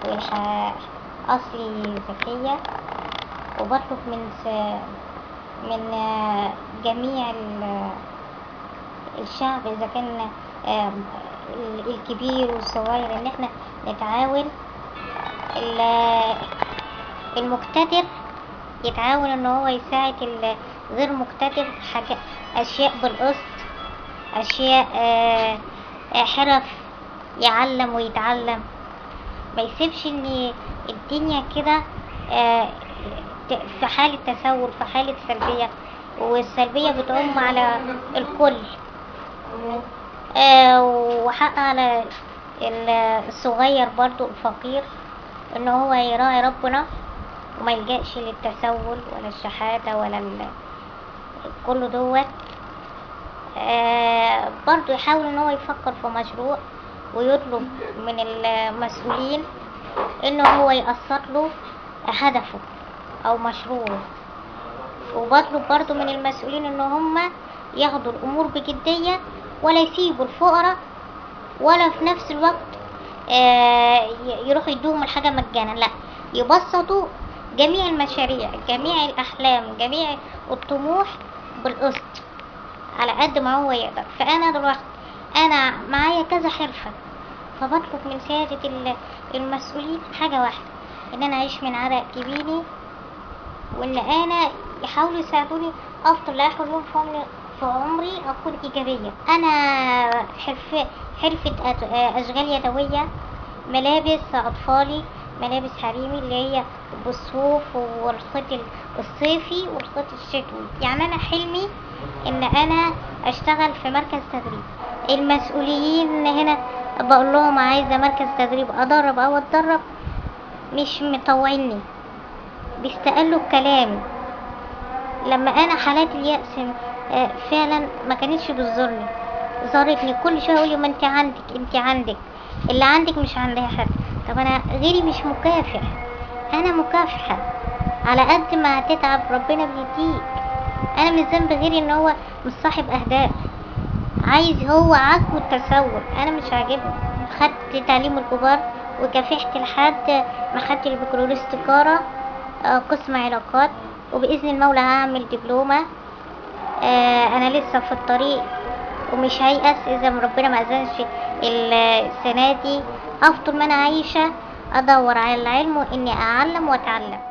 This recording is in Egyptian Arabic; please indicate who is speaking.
Speaker 1: وأصلي زكية وبطلب من س... من آه، جميع ال- الشعب إذا كان آه، ال- الكبير والصغير إن احنا نتعاون ال- المقتدر يتعاون إن هو يساعد الغير مقتدر حاجة أشياء بالقسط أشياء آه، آه، حرف يعلم ويتعلم ما يسيبش ان الدنيا كده آه، ت- في حالة تسول في حالة سلبية والسلبية بتعم على الكل آه، وحق على ال- الصغير برضو الفقير ان هو يراعي ربنا وما يلجأش للتسول ولا الشحاتة ولا ال- كل دوت آه، برضو يحاول ان هو يفكر في مشروع ويطلب من المسؤولين ان هو يقسط له هدفه او مشروعه وبطلب برضو من المسؤولين ان هم ياخدوا الامور بجدية ولا يسيبوا الفقراء ولا في نفس الوقت آه، ي- يروحوا يدوهم الحاجة مجانا لا يبسطوا جميع المشاريع جميع الأحلام جميع الطموح بالقسط على قد ما هو يقدر فأنا دلوقتي أنا معايا كذا حرفة فبطلب من سيادة ال- المسؤولين حاجة واحدة إن أنا أعيش من عرق جبيني وإن أنا يحاولوا يساعدوني أفضل لآخر يوم في عمري في عمري أكون إيجابية أنا حرف حرفة أت- أشغال يدوية ملابس أطفالي ملابس حريمي اللي هي بالصوف والخيط ال- الصيفي والخيط الشتوي يعني أنا حلمي إن أنا أشتغل في مركز تدريب المسؤولين هنا بقول لهم عايزة مركز تدريب أدرب أو أتدرب مش مطوعيني بيستقلوا بكلامي لما انا حالات اليأس آه، فعلا ما كانتش بتزورني زارتني كل شويه يقولي ما انت عندك انت عندك اللي عندك مش عندها حد طب انا غيري مش مكافح انا مكافحه على قد ما هتتعب ربنا بيديك انا مش ذنب غيري ان هو مش صاحب اهداف عايز هو عاجبه التسول انا مش عاجبني خدت تعليم الكبار وكافحت لحد ما خدت البكالوريوس تجارة آه، قسم علاقات وبإذن المولى هعمل دبلومة آه، أنا لسه في الطريق ومش هيأس إذا ما ربنا ما أذنش ال- السنة دي أفضل ما أنا عايشة أدور على العلم وإني أعلم وأتعلم